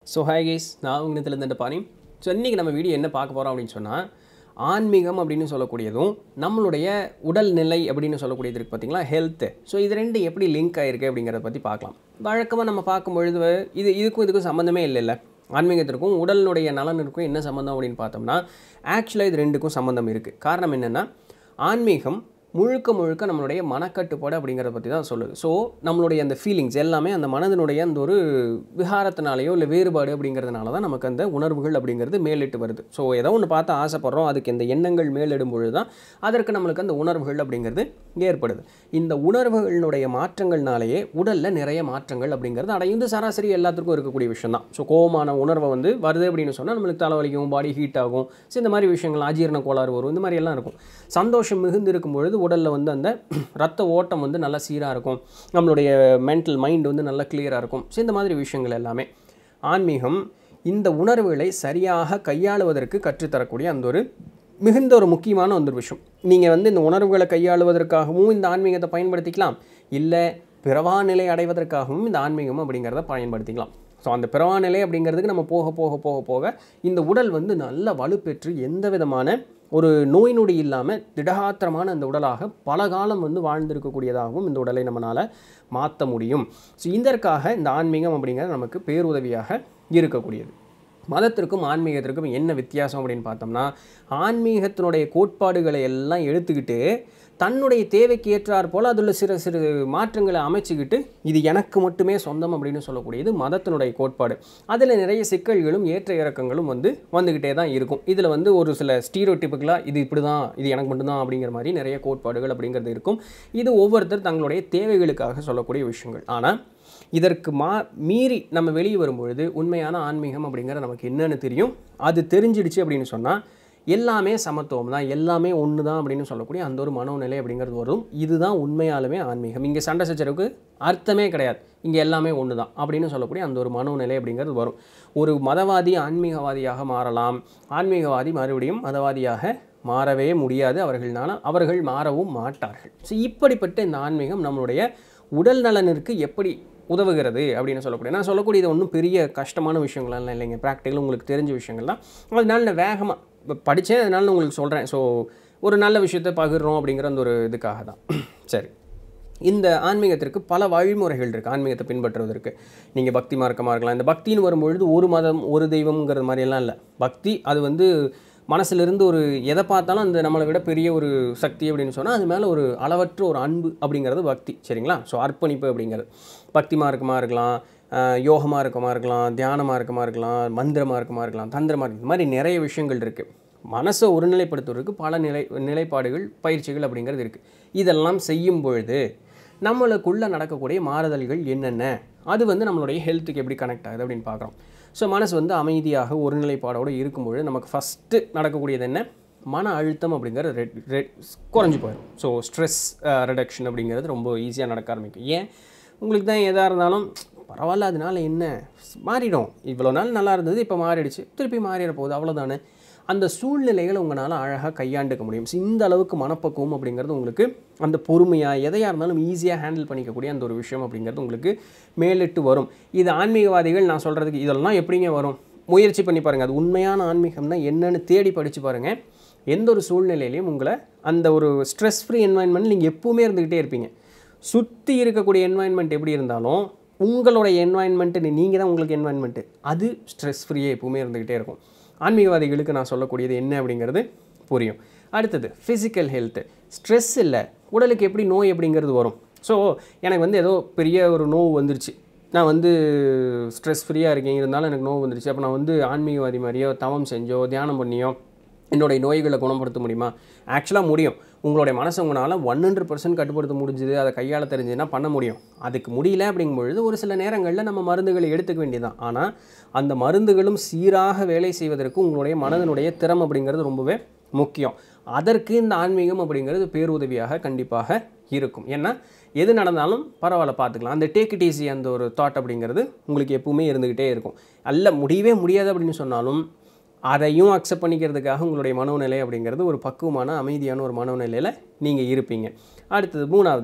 so hi guys நான் உங்கள்கிட்ட இந்த பாணி ஸோ இன்றைக்கி நம்ம வீடியோ என்ன பார்க்க போகிறோம் அப்படின்னு சொன்னால் ஆன்மீகம் அப்படின்னு சொல்லக்கூடியதும் நம்மளுடைய உடல்நிலை அப்படின்னு சொல்லக்கூடியது இருக்குது பார்த்தீங்களா ஹெல்த்து ஸோ இது ரெண்டு எப்படி லிங்க் ஆகிருக்கு அப்படிங்கிறத பற்றி பார்க்கலாம் வழக்கமாக நம்ம பார்க்கும் பொழுது இது இதுக்கும் இதுக்கும் சம்மந்தமே இல்லைல்ல ஆன்மீகத்திற்கும் உடலினுடைய நலனுக்கும் என்ன சம்மந்தம் அப்படின்னு பார்த்தோம்னா ஆக்சுவலாக இது ரெண்டுக்கும் சம்மந்தம் இருக்குது காரணம் என்னென்னா ஆன்மீகம் முழுக்க முழுக்க நம்மளுடைய மனக்கட்டுப்பாடு அப்படிங்கிறத பற்றி தான் சொல்லுது ஸோ நம்மளுடைய அந்த ஃபீலிங்ஸ் எல்லாமே அந்த மனதினுடைய அந்த ஒரு விகாரத்தினாலேயோ இல்லை வேறுபாடு அப்படிங்கிறதுனால தான் நமக்கு அந்த உணர்வுகள் அப்படிங்கிறது மேலிட்டு வருது ஸோ ஏதோ ஒன்று பார்த்து ஆசைப்படுறோம் அதுக்கு இந்த எண்ணங்கள் மேலிடும் பொழுது தான் அதற்கு நம்மளுக்கு அந்த உணர்வுகள் அப்படிங்கிறது ஏற்படுது இந்த உணர்வுகளினுடைய மாற்றங்கள்னாலேயே உடலில் நிறைய மாற்றங்கள் அப்படிங்கிறது அடையும் இது சராசரி எல்லாத்துக்கும் இருக்கக்கூடிய விஷயம் தான் ஸோ கோபமான உணர்வை வந்து வருது அப்படின்னு சொன்னால் நம்மளுக்கு தலைவலிக்கும் பாடி ஹீட் ஆகும் ஸோ இந்த மாதிரி விஷயங்கள் அஜீரண கோளாறு வரும் இந்த மாதிரி எல்லாம் இருக்கும் சந்தோஷம் மிகுந்து இருக்கும் பொழுது உடலில் வந்து அந்த ரத்த ஓட்டம் வந்து நல்லா சீராக இருக்கும் நம்மளுடைய மென்டல் மைண்ட் வந்து நல்லா கிளியராக இருக்கும் ஸோ இந்த மாதிரி விஷயங்கள் எல்லாமே ஆன்மீகம் இந்த உணர்வுகளை சரியாக கையாளுவதற்கு கற்றுத்தரக்கூடிய அந்த ஒரு மிகுந்த ஒரு முக்கியமான ஒரு விஷயம் நீங்கள் வந்து இந்த உணர்வுகளை கையாளுவதற்காகவும் இந்த ஆன்மீகத்தை பயன்படுத்திக்கலாம் இல்லை பிறவா நிலை அடைவதற்காகவும் இந்த ஆன்மீகம் அப்படிங்கிறத பயன்படுத்திக்கலாம் ஸோ அந்த பிறவா நிலை அப்படிங்கிறதுக்கு நம்ம போக போக போக போக இந்த உடல் வந்து நல்ல வலுப்பெற்று எந்த விதமான ஒரு நோய் நொடி இல்லாமல் திடகாத்திரமான அந்த உடலாக பல காலம் வந்து வாழ்ந்திருக்கக்கூடியதாகவும் இந்த உடலை நம்மளால் மாற்ற முடியும் ஸோ இதற்காக இந்த ஆன்மீகம் அப்படிங்கிறது நமக்கு பேருதவியாக இருக்கக்கூடியது மதத்திற்கும் ஆன்மீகத்திற்கும் என்ன வித்தியாசம் அப்படின்னு பார்த்தோம்னா ஆன்மீகத்தினுடைய கோட்பாடுகளை எல்லாம் எடுத்துக்கிட்டு தன்னுடைய தேவைக்கு ஏற்றார் போல் அதில் சிறு சிறு மாற்றங்களை அமைச்சுக்கிட்டு இது எனக்கு மட்டுமே சொந்தம் அப்படின்னு சொல்லக்கூடியது மதத்தினுடைய கோட்பாடு அதில் நிறைய சிக்கல்களும் ஏற்ற இறக்கங்களும் வந்து வந்துக்கிட்டே தான் இருக்கும் இதில் வந்து ஒரு சில ஸ்டீரோடிப்புக்களாக இது இப்படி தான் இது எனக்கு மட்டும்தான் அப்படிங்கிற மாதிரி நிறைய கோட்பாடுகள் அப்படிங்கிறது இருக்கும் இது ஒவ்வொருத்தர் தங்களுடைய தேவைகளுக்காக சொல்லக்கூடிய விஷயங்கள் ஆனால் இதற்கு மா மீறி நம்ம வெளியே வரும்பொழுது உண்மையான ஆன்மீகம் அப்படிங்கிற நமக்கு என்னென்னு தெரியும் அது தெரிஞ்சிடுச்சு அப்படின்னு சொன்னால் எல்லாமே சமத்துவம் தான் எல்லாமே ஒன்று தான் அப்படின்னு சொல்லக்கூடிய அந்த ஒரு மனோநிலை அப்படிங்கிறது வரும் இதுதான் உண்மையாலுமே ஆன்மீகம் இங்கே சண்டை சச்சரவுக்கு அர்த்தமே கிடையாது இங்கே எல்லாமே ஒன்று தான் அப்படின்னு சொல்லக்கூடிய அந்த ஒரு மனோநிலை அப்படிங்கிறது வரும் ஒரு மதவாதி ஆன்மீகவாதியாக மாறலாம் ஆன்மீகவாதி மறுபடியும் மதவாதியாக மாறவே முடியாது அவர்களால் அவர்கள் மாறவும் மாட்டார்கள் ஸோ இப்படிப்பட்ட இந்த ஆன்மீகம் நம்மளுடைய உடல் நலனிற்கு எப்படி உதவுகிறது அப்படின்னு சொல்லக்கூடிய நான் சொல்லக்கூடியது ஒன்றும் பெரிய கஷ்டமான விஷயங்கள்லாம் இல்லைங்க ப்ராக்டிக்கல் உங்களுக்கு தெரிஞ்ச விஷயங்கள் தான் அதனால நான் வேகமாக படித்தேன் அதனால நான் உங்களுக்கு சொல்கிறேன் ஸோ ஒரு நல்ல விஷயத்தை பகிர்றோம் அப்படிங்கிற அந்த ஒரு இதுக்காக தான் சரி இந்த ஆன்மீகத்திற்கு பல வழிமுறைகள் இருக்குது ஆன்மீகத்தை பின்பற்றுவதற்கு நீங்கள் பக்தி மார்க்கமாக இருக்கலாம் இந்த பக்தின்னு வரும்பொழுது ஒரு மதம் ஒரு தெய்வம்ங்கிற மாதிரியெல்லாம் இல்லை பக்தி அது வந்து மனசுலேருந்து ஒரு எதை பார்த்தாலும் அந்த நம்மளை விட பெரிய ஒரு சக்தி அப்படின்னு சொன்னால் அது மேலே ஒரு அளவற்ற ஒரு அன்பு அப்படிங்கிறது பக்தி சரிங்களா ஸோ அர்ப்பணிப்பு அப்படிங்கிறது பக்தி மார்க்கமாக இருக்கலாம் யோகமாக இருக்கமாக இருக்கலாம் தியானமாக இருக்கமாக இருக்கலாம் மந்திரமாக இருக்கமாக இருக்கலாம் தந்திரமாக இருக்கு இந்த மாதிரி நிறைய விஷயங்கள் இருக்குது மனசை ஒருநிலைப்படுத்துவதற்கு பல நிலை நிலைப்பாடுகள் பயிற்சிகள் அப்படிங்கிறது இருக்குது இதெல்லாம் செய்யும் பொழுது நம்மளுக்குள்ளே நடக்கக்கூடிய மாறுதல்கள் என்னென்ன அது வந்து நம்மளுடைய ஹெல்த்துக்கு எப்படி கனெக்ட் ஆகுது அப்படின்னு பார்க்குறோம் ஸோ மனசு வந்து அமைதியாக ஒருநிலைப்பாடோடு இருக்கும்பொழுது நமக்கு ஃபஸ்ட்டு நடக்கக்கூடியது என்ன மன அழுத்தம் அப்படிங்கிறது ரெட் ரெட் குறைஞ்சி போயிடும் ஸோ ஸ்ட்ரெஸ் ரிடக்ஷன் அப்படிங்கிறது ரொம்ப ஈஸியாக நடக்க ஆரம்பிக்கும் ஏன் உங்களுக்கு தான் எதாக இருந்தாலும் பரவாயில்ல அதனால என்ன மாறிடும் இவ்வளோ நாள் நல்லா இருந்தது இப்போ மாறிடுச்சு திருப்பி மாறிட போகுது அவ்வளோதானே அந்த சூழ்நிலைகளை உங்களால் அழகாக கையாண்டுக்க முடியும் ஸோ இந்த அளவுக்கு மனப்பக்குவம் அப்படிங்கிறது உங்களுக்கு அந்த பொறுமையாக எதையாக இருந்தாலும் ஈஸியாக ஹேண்டில் பண்ணிக்கக்கூடிய அந்த ஒரு விஷயம் அப்படிங்கிறது உங்களுக்கு மேலிட்டு வரும் இது ஆன்மீகவாதிகள் நான் சொல்கிறதுக்கு இதெல்லாம் எப்படிங்க வரும் முயற்சி பண்ணி பாருங்கள் அது உண்மையான ஆன்மீகம்னா என்னென்னு தேடி படித்து பாருங்கள் எந்த ஒரு சூழ்நிலையிலையும் உங்களை அந்த ஒரு ஸ்ட்ரெஸ் ஃப்ரீ என்வாயன்மெண்ட் நீங்கள் எப்பவுமே இருந்துக்கிட்டே இருப்பீங்க சுற்றி இருக்கக்கூடிய என்வாயன்மெண்ட் எப்படி இருந்தாலும் உங்களுடைய என்வாயன்மெண்ட்டு நீங்கள் தான் உங்களுக்கு என்வாயன்மெண்ட்டு அது ஸ்ட்ரெஸ் ஃப்ரீயே எப்பவுமே இருந்துக்கிட்டே இருக்கும் ஆன்மீகவாதிகளுக்கு நான் சொல்லக்கூடியது என்ன அப்படிங்கிறது புரியும் அடுத்தது ஃபிசிக்கல் ஹெல்த்து ஸ்ட்ரெஸ் இல்லை உடலுக்கு எப்படி நோய் அப்படிங்கிறது வரும் ஸோ எனக்கு வந்து ஏதோ பெரிய ஒரு நோவு வந்துருச்சு நான் வந்து ஸ்ட்ரெஸ் ஃப்ரீயாக இருக்கேன் இருந்தாலும் எனக்கு நோவு வந்துருச்சு அப்போ நான் வந்து ஆன்மீகவாதி மாதிரியோ தவம் செஞ்சோ தியானம் பண்ணியோ என்னுடைய நோய்களை குணப்படுத்த முடியுமா ஆக்சுவலாக முடியும் உங்களுடைய மனசை உங்களால் ஒன் ஹண்ட்ரட் பர்சன்ட் கட்டுப்படுத்த முடிஞ்சுது அதை கையாள தெரிஞ்சுன்னா பண்ண முடியும் அதுக்கு முடியல அப்படிங்கும்பொழுது ஒரு சில நேரங்களில் நம்ம மருந்துகளை எடுத்துக்க வேண்டியதான் ஆனால் அந்த மருந்துகளும் சீராக வேலை செய்வதற்கு உங்களுடைய மனதனுடைய திறம் அப்படிங்கிறது ரொம்பவே முக்கியம் அதற்கு இந்த ஆன்மீகம் அப்படிங்கிறது பேருதவியாக கண்டிப்பாக இருக்கும் ஏன்னா எது நடந்தாலும் பரவாயில்ல பார்த்துக்கலாம் அந்த டேக் இட் ஈஸி அந்த ஒரு தாட் அப்படிங்கிறது உங்களுக்கு எப்பவுமே இருந்துக்கிட்டே இருக்கும் அல்ல முடியவே முடியாது அப்படின்னு சொன்னாலும் அதையும் அக்செப்ட் பண்ணிக்கிறதுக்காக உங்களுடைய மனோநிலை அப்படிங்கிறது ஒரு பக்குவமான அமைதியான ஒரு மனோநிலையில் நீங்கள் இருப்பீங்க அடுத்தது மூணாவது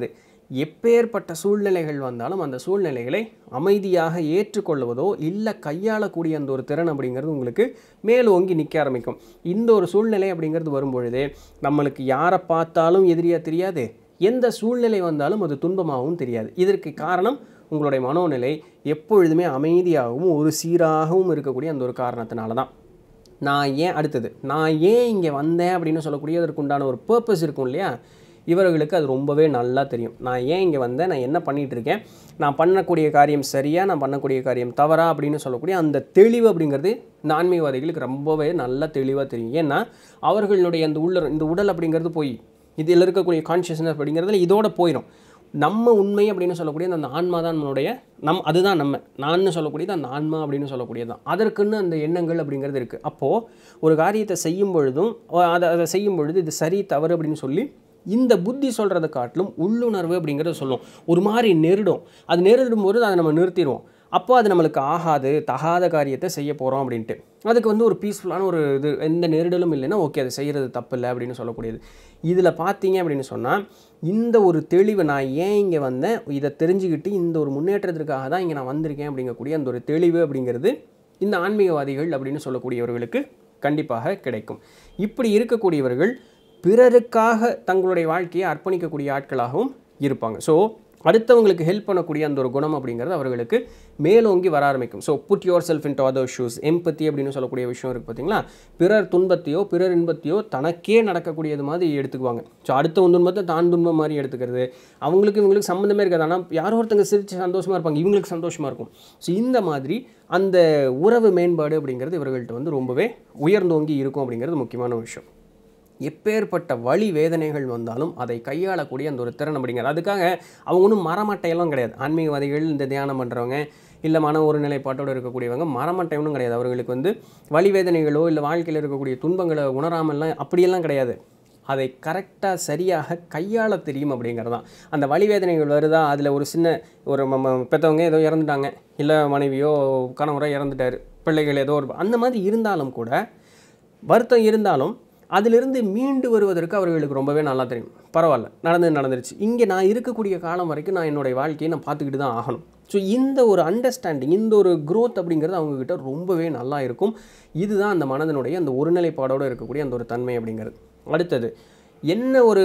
எப்பேற்பட்ட சூழ்நிலைகள் வந்தாலும் அந்த சூழ்நிலைகளை அமைதியாக ஏற்றுக்கொள்வதோ இல்லை கையாளக்கூடிய அந்த ஒரு திறன் அப்படிங்கிறது உங்களுக்கு மேலோங்கி நிற்க ஆரம்பிக்கும் இந்த ஒரு சூழ்நிலை அப்படிங்கிறது வரும்பொழுது நம்மளுக்கு யாரை பார்த்தாலும் எதிரியாக தெரியாது எந்த சூழ்நிலை வந்தாலும் அது துன்பமாகவும் தெரியாது இதற்கு காரணம் உங்களுடைய மனோநிலை எப்பொழுதுமே அமைதியாகவும் ஒரு சீராகவும் இருக்கக்கூடிய அந்த ஒரு காரணத்தினால தான் நான் ஏன் அடுத்தது நான் ஏன் இங்கே வந்தேன் அப்படின்னு சொல்லக்கூடிய அதற்கு உண்டான ஒரு பர்பஸ் இருக்கும் இல்லையா இவர்களுக்கு அது ரொம்பவே நல்லா தெரியும் நான் ஏன் இங்கே வந்தேன் நான் என்ன பண்ணிகிட்டு இருக்கேன் நான் பண்ணக்கூடிய காரியம் சரியா நான் பண்ணக்கூடிய காரியம் தவறா அப்படின்னு சொல்லக்கூடிய அந்த தெளிவு அப்படிங்கிறது இந்த ஆன்மீகவாதிகளுக்கு ரொம்பவே நல்லா தெளிவாக தெரியும் ஏன்னா அவர்களுடைய அந்த உள்ள இந்த உடல் அப்படிங்கிறது போய் இதில் இருக்கக்கூடிய கான்ஷியஸ்னஸ் அப்படிங்கிறதுல இதோட போயிடும் நம்ம உண்மை அப்படின்னு சொல்லக்கூடிய அந்த ஆன்மா தான் நம்மளுடைய நம் அதுதான் நம்ம நான் சொல்லக்கூடியது அந்த ஆன்மா அப்படின்னு சொல்லக்கூடியது தான் அதற்குன்னு அந்த எண்ணங்கள் அப்படிங்கிறது இருக்குது அப்போது ஒரு காரியத்தை செய்யும் பொழுதும் அதை அதை செய்யும் பொழுது இது சரி தவறு அப்படின்னு சொல்லி இந்த புத்தி சொல்கிறத காட்டிலும் உள்ளுணர்வு அப்படிங்கிறத சொல்லும் ஒரு மாதிரி நெருடும் அது நெருடும் போது அதை நம்ம நிறுத்திடுவோம் அப்போ அது நம்மளுக்கு ஆகாது தகாத காரியத்தை செய்ய போகிறோம் அப்படின்ட்டு அதுக்கு வந்து ஒரு பீஸ்ஃபுல்லான ஒரு இது எந்த நெருடலும் இல்லைன்னா ஓகே அது செய்கிறது தப்பு இல்லை அப்படின்னு சொல்லக்கூடியது இதில் பார்த்தீங்க அப்படின்னு சொன்னால் இந்த ஒரு தெளிவை நான் ஏன் இங்கே வந்தேன் இதை தெரிஞ்சுக்கிட்டு இந்த ஒரு முன்னேற்றத்திற்காக தான் இங்கே நான் வந்திருக்கேன் அப்படிங்கக்கூடிய அந்த ஒரு தெளிவு அப்படிங்கிறது இந்த ஆன்மீகவாதிகள் அப்படின்னு சொல்லக்கூடியவர்களுக்கு கண்டிப்பாக கிடைக்கும் இப்படி இருக்கக்கூடியவர்கள் பிறருக்காக தங்களுடைய வாழ்க்கையை அர்ப்பணிக்கக்கூடிய ஆட்களாகவும் இருப்பாங்க ஸோ அடுத்தவங்களுக்கு ஹெல்ப் பண்ணக்கூடிய அந்த ஒரு குணம் அப்படிங்கிறது அவர்களுக்கு மேலோங்கி வர ஆரம்பிக்கும் so put yourself in to other shoes empathy அப்படின்னு சொல்லக்கூடிய விஷயம் இருக்குது பார்த்தீங்களா பிறர் துன்பத்தையோ பிறர் இன்பத்தையோ தனக்கே நடக்கக்கூடியது மாதிரி எடுத்துக்குவாங்க ஸோ அடுத்த துன்பத்தை தான் துன்பம் மாதிரி எடுத்துக்கிறது அவங்களுக்கு இவங்களுக்கு சம்மந்தமே இருக்காது ஆனால் யாரோ ஒருத்தங்க சிரித்து சந்தோஷமாக இருப்பாங்க இவங்களுக்கு சந்தோஷமாக இருக்கும் ஸோ இந்த மாதிரி அந்த உறவு மேம்பாடு அப்படிங்கிறது இவர்கள்ட்ட வந்து ரொம்பவே உயர்ந்தோங்கி இருக்கும் அப்படிங்கிறது முக்கியமான விஷயம் எப்பேற்பட்ட வழி வேதனைகள் வந்தாலும் அதை கையாளக்கூடிய அந்த ஒரு திறன் அப்படிங்கிறது அதுக்காக அவங்க ஒன்றும் மரமட்டையெல்லாம் கிடையாது ஆன்மீகவாதிகள் இந்த தியானம் பண்ணுறவங்க இல்லை மன ஒரு நிலைப்பாட்டோடு இருக்கக்கூடியவங்க மரமட்டை ஒன்றும் கிடையாது அவர்களுக்கு வந்து வழி வேதனைகளோ இல்லை வாழ்க்கையில் இருக்கக்கூடிய துன்பங்களை உணராமல்லாம் அப்படியெல்லாம் கிடையாது அதை கரெக்டாக சரியாக கையாள தெரியும் அப்படிங்கிறது தான் அந்த வழி வேதனைகள் வருதா அதில் ஒரு சின்ன ஒரு நம்ம பெற்றவங்க ஏதோ இறந்துட்டாங்க இல்லை மனைவியோ கணவரோ இறந்துட்டார் பிள்ளைகள் ஏதோ ஒரு அந்த மாதிரி இருந்தாலும் கூட வருத்தம் இருந்தாலும் அதிலிருந்து மீண்டு வருவதற்கு அவர்களுக்கு ரொம்பவே நல்லா தெரியும் பரவாயில்ல நடந்து நடந்துருச்சு இங்கே நான் இருக்கக்கூடிய காலம் வரைக்கும் நான் என்னுடைய வாழ்க்கையை நான் பார்த்துக்கிட்டு தான் ஆகணும் ஸோ இந்த ஒரு அண்டர்ஸ்டாண்டிங் இந்த ஒரு growth அப்படிங்கிறது அவங்கக்கிட்ட ரொம்பவே நல்லா இருக்கும் இதுதான் அந்த மனதனுடைய அந்த ஒருநிலைப்பாடோடு இருக்கக்கூடிய அந்த ஒரு தன்மை அப்படிங்கிறது அடுத்தது என்ன ஒரு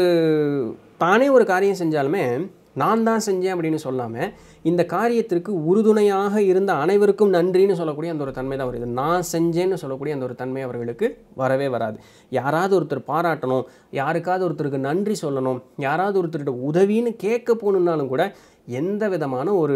தானே ஒரு காரியம் செஞ்சாலுமே நான் தான் செஞ்சேன் அப்படின்னு சொல்லாமல் இந்த காரியத்திற்கு உறுதுணையாக இருந்த அனைவருக்கும் நன்றின்னு சொல்லக்கூடிய அந்த ஒரு தன்மை தான் வருது நான் செஞ்சேன்னு சொல்லக்கூடிய அந்த ஒரு தன்மை அவர்களுக்கு வரவே வராது யாராவது ஒருத்தர் பாராட்டணும் யாருக்காவது ஒருத்தருக்கு நன்றி சொல்லணும் யாராவது ஒருத்தர்கிட்ட உதவின்னு கேட்க போகணுன்னாலும் கூட எந்த விதமான ஒரு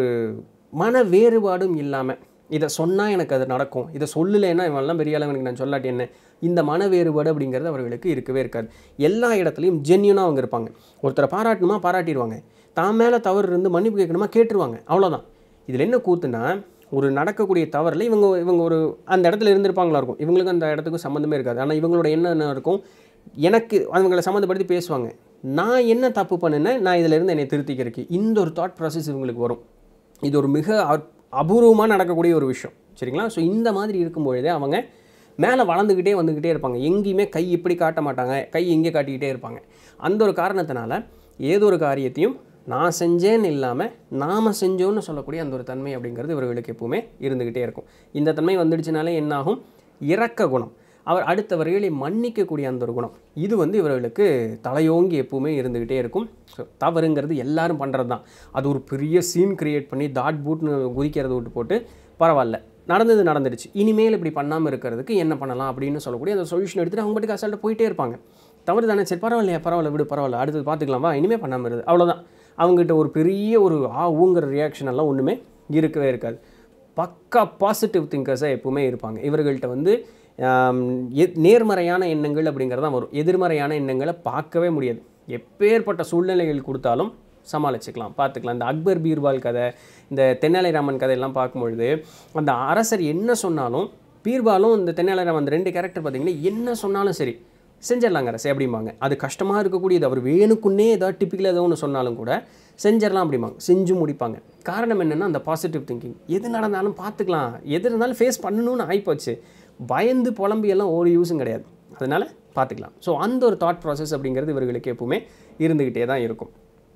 மன வேறுபாடும் இல்லாமல் இதை சொன்னால் எனக்கு அது நடக்கும் இதை சொல்லலைன்னா இவன்லாம் பெரிய அளவுக்கு நான் சொல்லாட்டி என்ன இந்த மன வேறுபாடு அப்படிங்கிறது அவர்களுக்கு இருக்கவே இருக்காது எல்லா இடத்துலையும் ஜென்யூனாக அவங்க இருப்பாங்க ஒருத்தரை பாராட்டணுமா பாராட்டிடுவாங்க தான் மேலே தவறு இருந்து மன்னிப்பு கேட்கணுமா கேட்டுருவாங்க அவ்வளோதான் இதில் என்ன கூத்துனா ஒரு நடக்கக்கூடிய தவறில் இவங்க இவங்க ஒரு அந்த இடத்துல இருந்திருப்பாங்களா இருக்கும் இவங்களுக்கு அந்த இடத்துக்கும் சம்மந்தமே இருக்காது ஆனால் இவங்களோட என்ன என்ன இருக்கும் எனக்கு அவங்களை சம்மந்தப்படுத்தி பேசுவாங்க நான் என்ன தப்பு பண்ணினேன் நான் இதில் இருந்து என்னை திருத்திக்கிறதுக்கு இந்த ஒரு தாட் ப்ராசஸ் இவங்களுக்கு வரும் இது ஒரு மிக அற்- அபூர்வமாக நடக்கக்கூடிய ஒரு விஷயம் சரிங்களா ஸோ இந்த மாதிரி இருக்கும்பொழுதே அவங்க மேலே வளர்ந்துக்கிட்டே வந்துக்கிட்டே இருப்பாங்க எங்கேயுமே கை இப்படி காட்ட மாட்டாங்க கை இங்கே காட்டிக்கிட்டே இருப்பாங்க அந்த ஒரு காரணத்தினால ஏதோ ஒரு காரியத்தையும் நான் செஞ்சேன்னு இல்லாமல் நாம் செஞ்சோன்னு சொல்லக்கூடிய அந்த ஒரு தன்மை அப்படிங்கிறது இவர்களுக்கு எப்பவுமே இருந்துக்கிட்டே இருக்கும் இந்த தன்மை வந்துடுச்சுனாலே என்னாகும் இரக்க குணம் அவர் அடுத்தவர்களை மன்னிக்கக்கூடிய அந்த ஒரு குணம் இது வந்து இவர்களுக்கு தலையோங்கி எப்பவுமே இருந்துக்கிட்டே இருக்கும் ஸோ தவறுங்கிறது எல்லாரும் பண்ணுறது தான் அது ஒரு பெரிய சீன் கிரியேட் பண்ணி தாட் பூட்னு குதிக்கிறத விட்டு போட்டு பரவாயில்ல நடந்தது நடந்துடுச்சு இனிமேல் இப்படி பண்ணாமல் இருக்கிறதுக்கு என்ன பண்ணலாம் அப்படின்னு சொல்லக்கூடிய அந்த சொல்யூஷன் எடுத்துகிட்டு அவங்க பாட்டுக்கு அசால்ட்டாக போயிட்டே இருப்பாங்க தவறு தானே சரி பரவாயில்லையா பரவாயில்ல விடு பரவாயில்ல அடுத்தது பார்த்துக்கலாம் வா இனிமேல் பண்ணாமல் இருக்குது அவ்வளோதான் அவங்ககிட்ட ஒரு பெரிய ஒரு ஆ ஊங்கிற ரியாக்ஷன் எல்லாம் ஒன்றுமே இருக்கவே இருக்காது பக்கா பாசிட்டிவ் திங்கர்ஸாக எப்பவுமே இருப்பாங்க இவர்கள்ட்ட வந்து ஆம், எ- நேர்மறையான எண்ணங்கள் அப்படிங்கிறது தான் வரும் எதிர்மறையான எண்ணங்களை பார்க்கவே முடியாது எப்பேற்பட்ட சூழ்நிலைகள் கொடுத்தாலும் சமாளிச்சுக்கலாம் பார்த்துக்கலாம் இந்த அக்பர் பீர்பால் கதை இந்த தென்னாலிராமன் கதையெல்லாம் பார்க்கும்பொழுது அந்த அரசர் என்ன சொன்னாலும் பீர்பாலும் இந்த தென்னாலிராமன் அந்த ரெண்டு கேரக்டர் பார்த்தீங்கன்னா என்ன சொன்னாலும் சரி செஞ்சிடலாங்க அரசே அப்படிம்பாங்க அது கஷ்டமாக இருக்கக்கூடியது அவர் வேணுக்குன்னே ஏதாவது டிப்பிக்கலாக ஏதோ ஒன்று சொன்னாலும் கூட செஞ்சிடலாம் அப்படிம்பாங்க செஞ்சு முடிப்பாங்க காரணம் என்னென்னா அந்த பாசிட்டிவ் திங்கிங் எது நடந்தாலும் பார்த்துக்கலாம் எது இருந்தாலும் ஃபேஸ் பண்ணணும்னு ஆயிப்போச்சு பயந்து புலம்பி எல்லாம் ஒரு யூஸும் கிடையாது அதனால் பார்த்துக்கலாம் ஸோ அந்த ஒரு தாட் ப்ராசஸ் அப்படிங்கிறது இவர்களுக்கு எப்பவுமே இருந்துக்கிட்டே தான் இருக்கும்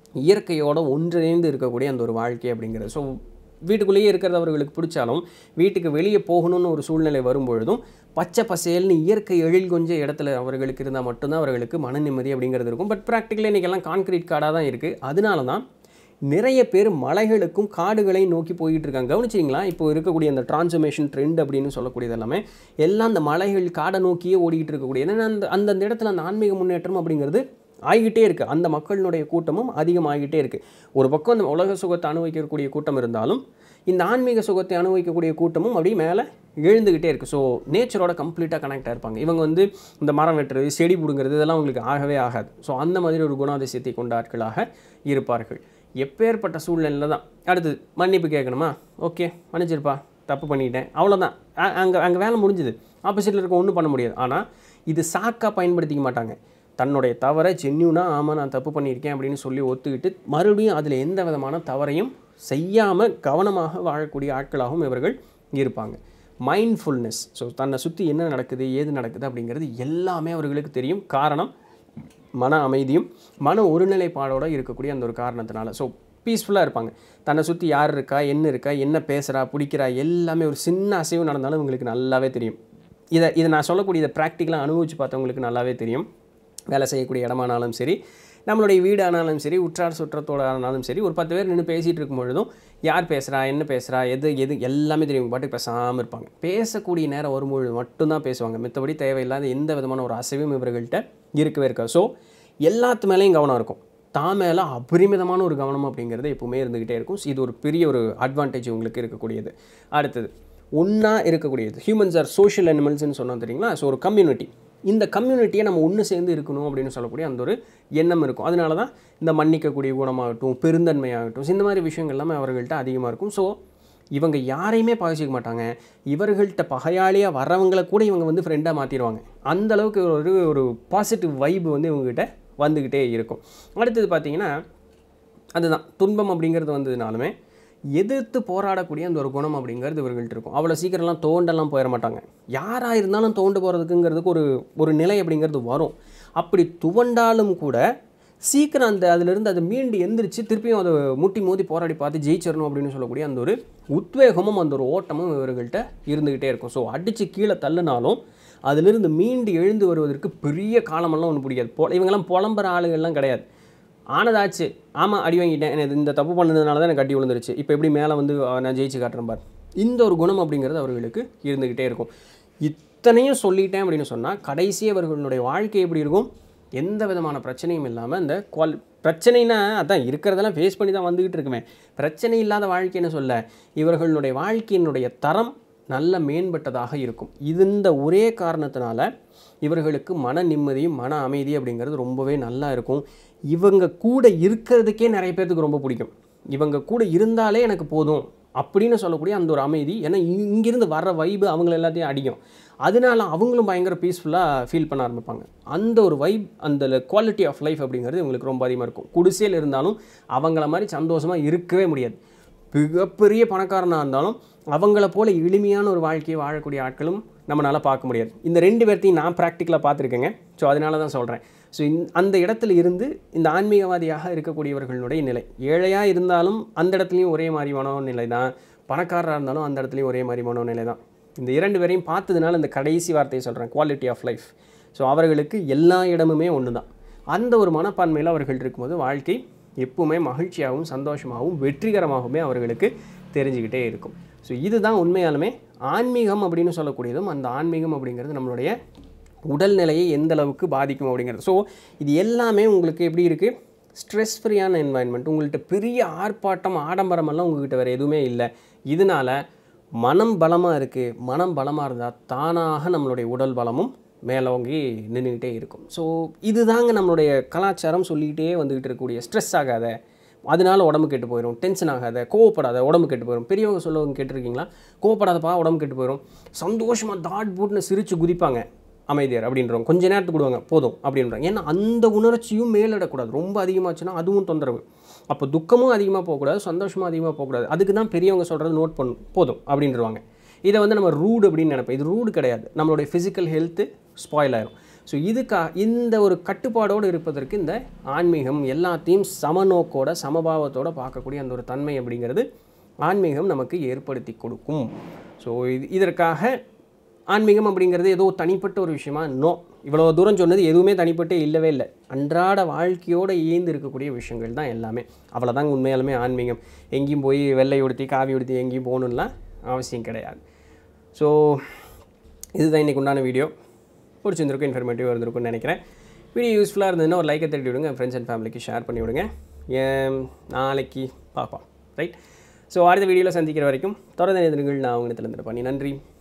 இயற்கையோட ஒன்றிணைந்து இருக்கக்கூடிய அந்த ஒரு வாழ்க்கை அப்படிங்கிறது ஸோ வீட்டுக்குள்ளேயே இருக்கிறது அவர்களுக்கு பிடிச்சாலும் வீட்டுக்கு வெளியே போகணும்னு ஒரு சூழ்நிலை வரும்பொழுதும் பச்சை பசேல்னு இயற்கை எழில் கொஞ்சம் இடத்துல அவர்களுக்கு இருந்தால் மட்டும்தான் அவர்களுக்கு மன நிம்மதி அப்படிங்கிறது இருக்கும் பட் ப்ராக்டிக்கலி இன்றைக்கெல்லாம் கான்கிரீட் காடாக தான் இருக்குது அதனால தான் நிறைய பேர் மலைகளுக்கும் காடுகளையும் நோக்கி போயிட்டு இருக்காங்க கவனிச்சிங்களா இப்போ இருக்கக்கூடிய அந்த டிரான்ஸ்ஃபர்மேஷன் ட்ரெண்ட் அப்படின்னு சொல்லக்கூடியது எல்லாமே எல்லாம் அந்த மலைகள் காடை நோக்கியே ஓடிக்கிட்டு இருக்கக்கூடிய ஏன்னா அந்த அந்தந்த இடத்துல அந்த ஆன்மீக முன்னேற்றம் அப்படிங்கிறது ஆகிட்டே இருக்குது அந்த மக்களினுடைய கூட்டமும் அதிகமாகிட்டே இருக்குது ஒரு பக்கம் அந்த உலக சுகத்தை அனுபவிக்கக்கூடிய கூட்டம் இருந்தாலும் இந்த ஆன்மீக சுகத்தை அனுபவிக்கக்கூடிய கூட்டமும் அப்படியே மேலே எழுந்துக்கிட்டே இருக்குது ஸோ நேச்சரோட கம்ப்ளீட்டாக கனெக்டாக இருப்பாங்க இவங்க வந்து இந்த மரம் வெட்டுறது செடி பிடுங்கிறது இதெல்லாம் உங்களுக்கு ஆகவே ஆகாது ஸோ அந்த மாதிரி ஒரு குணாதிசயத்தை கொண்ட ஆட்களாக இருப்பார்கள் எப்பேற்பட்ட சூழ்நிலையில் தான் அடுத்தது மன்னிப்பு கேட்கணுமா ஓகே மன்னிச்சிருப்பா தப்பு பண்ணிட்டேன் அவ்வளோதான் அங்கே அங்கே வேலை முடிஞ்சுது ஆப்போசிட்டில் இருக்க ஒன்றும் பண்ண முடியாது ஆனால் இது சாக்காக பயன்படுத்திக்க மாட்டாங்க தன்னுடைய தவறை ஜென்யூனாக ஆமாம் நான் தப்பு பண்ணியிருக்கேன் அப்படின்னு சொல்லி ஒத்துக்கிட்டு மறுபடியும் அதில் எந்த விதமான தவறையும் செய்யாமல் கவனமாக வாழக்கூடிய ஆட்களாகவும் இவர்கள் இருப்பாங்க மைண்ட்ஃபுல்னஸ் ஸோ தன்னை சுற்றி என்ன நடக்குது ஏது நடக்குது அப்படிங்கிறது எல்லாமே அவர்களுக்கு தெரியும் காரணம் மன அமைதியும் மன ஒருநிலைப்பாடோட இருக்கக்கூடிய அந்த ஒரு காரணத்தினால ஸோ பீஸ்ஃபுல்லாக இருப்பாங்க தன்னை சுற்றி யார் இருக்கா என்ன இருக்கா என்ன பேசுகிறா பிடிக்கிறா எல்லாமே ஒரு சின்ன அசைவு நடந்தாலும் இவங்களுக்கு நல்லாவே தெரியும் இதை இதை நான் சொல்லக்கூடிய இதை ப்ராக்டிக்கலாக அனுபவித்து பார்த்தவங்களுக்கு நல்லாவே தெரியும் வேலை செய்யக்கூடிய இடமானாலும் சரி நம்மளுடைய வீடு ஆனாலும் சரி உற்றார் சுற்றத்தோட ஆனாலும் சரி ஒரு பத்து பேர் நின்று பேசிகிட்டு இருக்கும் பொழுதும் யார் பேசுகிறா என்ன பேசுகிறா எது எது எல்லாமே தெரியும் பாட்டுக்கு பேசாமல் இருப்பாங்க பேசக்கூடிய நேரம் வரும்பொழுது மட்டும்தான் பேசுவாங்க மித்தபடி தேவையில்லாத எந்த விதமான ஒரு அசைவும் இவர்கள்ட்ட இருக்கவே இருக்காது ஸோ எல்லாத்து மேலேயும் கவனம் இருக்கும் தான் மேலே அபரிமிதமான ஒரு கவனம் அப்படிங்கிறது எப்பவுமே இருந்துக்கிட்டே இருக்கும் இது ஒரு பெரிய ஒரு அட்வான்டேஜ் உங்களுக்கு இருக்கக்கூடியது அடுத்தது ஒன்றா இருக்கக்கூடியது ஹியூமன்ஸ் ஆர் சோஷியல் அனிமல்ஸ்னு சொன்னோம் தெரியுங்களா ஸோ ஒரு கம்யூனிட்டி இந்த கம்யூனிட்டியை நம்ம ஒன்று சேர்ந்து இருக்கணும் அப்படின்னு சொல்லக்கூடிய அந்த ஒரு எண்ணம் இருக்கும் அதனால தான் இந்த மன்னிக்கக்கூடிய குணமாகட்டும் பெருந்தன்மையாகட்டும் இந்த மாதிரி விஷயங்கள் எல்லாமே அவர்கள்ட்ட அதிகமாக இருக்கும் ஸோ இவங்க யாரையுமே பகைச்சிக்க மாட்டாங்க இவர்கள்ட்ட பகையாளியாக வரவங்களை கூட இவங்க வந்து ஃப்ரெண்டாக மாற்றிடுவாங்க அந்த அளவுக்கு ஒரு ஒரு பாசிட்டிவ் வைப் வந்து இவங்ககிட்ட வந்துக்கிட்டே இருக்கும் அடுத்தது பார்த்தீங்கன்னா அதுதான் துன்பம் அப்படிங்கிறது வந்ததுனாலுமே எதிர்த்து போராடக்கூடிய அந்த ஒரு குணம் அப்படிங்கிறது இவர்கள்ட்ட இருக்கும் அவ்வளோ சீக்கிரம்லாம் தோண்டெல்லாம் போயிட மாட்டாங்க யாராக இருந்தாலும் தோண்டு போகிறதுக்குங்கிறதுக்கு ஒரு ஒரு நிலை அப்படிங்கிறது வரும் அப்படி துவண்டாலும் கூட சீக்கிரம் அந்த அதிலிருந்து அதை மீண்டு எந்திரிச்சு திருப்பியும் அதை முட்டி மோதி போராடி பார்த்து ஜெயிச்சிடணும் அப்படின்னு சொல்லக்கூடிய அந்த ஒரு உத்வேகமும் அந்த ஒரு ஓட்டமும் இவர்கள்ட்ட இருந்துக்கிட்டே இருக்கும் ஸோ அடித்து கீழே தள்ளுனாலும் அதிலிருந்து மீண்டு எழுந்து வருவதற்கு பெரிய காலமெல்லாம் ஒன்று பிடிக்காது பொ இவங்கெல்லாம் புலம்புற ஆளுகள்லாம் கிடையாது ஆனதாச்சு ஆமாம் அடி வாங்கிட்டேன் எனக்கு இந்த தப்பு பண்ணதுனால தான் எனக்கு அடி விழுந்துருச்சு இப்போ எப்படி மேலே வந்து அஹ், நான் ஜெயிச்சு காட்டுறேன் பார் இந்த ஒரு குணம் அப்படிங்கிறது அவர்களுக்கு இருந்துக்கிட்டே இருக்கும் இத்தனையும் சொல்லிட்டேன் அப்படின்னு சொன்னால் கடைசி அவர்களுடைய வாழ்க்கை எப்படி இருக்கும் எந்த விதமான பிரச்சனையும் இல்லாமல் இந்த குவால் பிரச்சனைனா அதான் இருக்கிறதெல்லாம் ஃபேஸ் பண்ணி தான் வந்துக்கிட்டு இருக்குமே பிரச்சனை இல்லாத வாழ்க்கைன்னு சொல்ல இவர்களுடைய வாழ்க்கையினுடைய தரம் நல்ல மேம்பட்டதாக இருக்கும் இது இந்த ஒரே காரணத்தினால இவர்களுக்கு மன நிம்மதியும் மன அமைதி அப்படிங்கிறது ரொம்பவே நல்லா இருக்கும் இவங்க கூட இருக்கிறதுக்கே நிறைய பேர்த்துக்கு ரொம்ப பிடிக்கும் இவங்க கூட இருந்தாலே எனக்கு போதும் அப்படின்னு சொல்லக்கூடிய அந்த ஒரு அமைதி ஏன்னா இ- இங்கிருந்து வர்ற வைப்பு அவங்கள எல்லாத்தையும் அடிக்கும் அதனால அவங்களும் பயங்கர பீஸ்ஃபுல்லாக ஃபீல் பண்ண ஆரம்பிப்பாங்க அந்த ஒரு வைப் அந்த குவாலிட்டி ஆஃப் லைஃப் அப்படிங்கிறது இவங்களுக்கு ரொம்ப அதிகமாக இருக்கும் குடிசையில் இருந்தாலும் அவங்கள மாதிரி சந்தோஷமாக இருக்கவே முடியாது மிகப்பெரிய பணக்காரனாக இருந்தாலும் அவங்கள போல எளிமையான ஒரு வாழ்க்கையை வாழக்கூடிய ஆட்களும் நம்மளால் பார்க்க முடியாது இந்த ரெண்டு பேர்த்தையும் நான் ப்ராக்டிக்கலாக பார்த்துருக்கேங்க ஸோ அதனால தான் சொல்கிறேன் ஸோ அந்த இடத்துல இருந்து இந்த ஆன்மீகவாதியாக இருக்கக்கூடியவர்களுடைய நிலை ஏழையாக இருந்தாலும் அந்த இடத்துலையும் ஒரே மாதிரியான நிலை தான் பணக்காரராக இருந்தாலும் அந்த இடத்துலையும் ஒரே மாதிரியான நிலை தான் இந்த இரண்டு பேரையும் பார்த்ததுனால இந்த கடைசி வார்த்தையை சொல்கிறேன் குவாலிட்டி ஆஃப் லைஃப் ஸோ அவர்களுக்கு எல்லா இடமுமே ஒன்று தான் அந்த ஒரு மனப்பான்மையில் அவர்கள் இருக்கும்போது வாழ்க்கை எப்பவுமே மகிழ்ச்சியாகவும் சந்தோஷமாகவும் வெற்றிகரமாகவுமே அவர்களுக்கு தெரிஞ்சுக்கிட்டே இருக்கும் ஸோ இதுதான் உண்மையாலுமே ஆன்மீகம் அப்படின்னு சொல்லக்கூடியதும் அந்த ஆன்மீகம் அப்படிங்கிறது நம்மளுடைய உடல்நிலையை எந்த அளவுக்கு பாதிக்கும் அப்படிங்கிறது ஸோ இது எல்லாமே உங்களுக்கு எப்படி இருக்குது ஸ்ட்ரெஸ் ஃப்ரீயான என்வாயன்மெண்ட் உங்கள்கிட்ட பெரிய ஆர்ப்பாட்டம் ஆடம்பரமெல்லாம் உங்ககிட்ட வேறு எதுவுமே இல்லை இதனால மனம் பலமாக இருக்குது மனம் பலமாக இருந்தால் தானாக நம்மளுடைய உடல் பலமும் மேலோங்கி நின்றுக்கிட்டே இருக்கும் ஸோ இதுதாங்க நம்மளுடைய கலாச்சாரம் சொல்லிக்கிட்டே வந்துக்கிட்டு இருக்கக்கூடிய ஸ்ட்ரெஸ் ஆகாத அதனால உடம்பு கெட்டு போயிடும் டென்ஷன் ஆகாத கோவப்படாத உடம்பு கெட்டு போயிடும் பெரியவங்க சொல்லவங்க கேட்டிருக்கீங்களா கோவப்படாதப்பா உடம்பு கெட்டு போயிடும் சந்தோஷமாக தாட் போட்டுன்னு சிரித்து குதிப்பாங்க அமைதியார் அப்படின்றவங்க கொஞ்ச நேரத்துக்கு விடுவாங்க போதும் அப்படின்றாங்க ஏன்னா அந்த உணர்ச்சியும் மேலிடக்கூடாது ரொம்ப அதிகமாச்சுன்னா அதுவும் தொந்தரவு அப்போ துக்கமும் அதிகமாக போகக்கூடாது சந்தோஷமும் அதிகமாக போகக்கூடாது அதுக்கு தான் பெரியவங்க சொல்கிறது நோட் பண்ணும் போதும் அப்படின்றவாங்க இதை வந்து நம்ம ரூட் அப்படின்னு நினைப்போம் இது ரூடு கிடையாது நம்மளுடைய ஃபிசிக்கல் ஹெல்த்து ஸ்பாயில் ஆயிரும் ஸோ இதுக்கா இந்த ஒரு கட்டுப்பாடோடு இருப்பதற்கு இந்த ஆன்மீகம் எல்லாத்தையும் சமநோக்கோட சமபாவத்தோட பார்க்கக்கூடிய அந்த ஒரு தன்மை அப்படிங்கிறது ஆன்மீகம் நமக்கு ஏற்படுத்தி கொடுக்கும் ஸோ இது இதற்காக ஆன்மீகம் அப்படிங்கிறது ஏதோ தனிப்பட்ட ஒரு விஷயமா நோ இவ்வளோ தூரம் சொன்னது எதுவுமே தனிப்பட்டே இல்லவே இல்லை அன்றாட வாழ்க்கையோடு இயந்து இருக்கக்கூடிய விஷயங்கள் தான் எல்லாமே அவ்வளோதாங்க உண்மையாலுமே ஆன்மீகம் எங்கேயும் போய் வெள்ளை உடுத்தி காவி உடுத்தி எங்கேயும் போகணும்லாம் அவசியம் கிடையாது ஸோ இதுதான் இன்றைக்கு உண்டான வீடியோ பிடிச்சிருந்திருக்கும் இன்ஃபர்மேட்டிவாக இருந்திருக்கும்னு நினைக்கிறேன் வீடியோ யூஸ்ஃபுல்லாக இருந்ததுன்னா ஒரு லைக்கை தட்டி விடுங்க ஃப்ரெண்ட்ஸ் அண்ட் ஃபேமிலிக்கு ஷேர் பண்ணி விடுங்க ஏன் நாளைக்கு பார்ப்போம் ரைட் ஸோ அடுத்த வீடியோவில் சந்திக்கிற வரைக்கும் தொடர்ந்து நிறுங்கள் நான் அவங்க இடத்துல பண்ணி நன்றி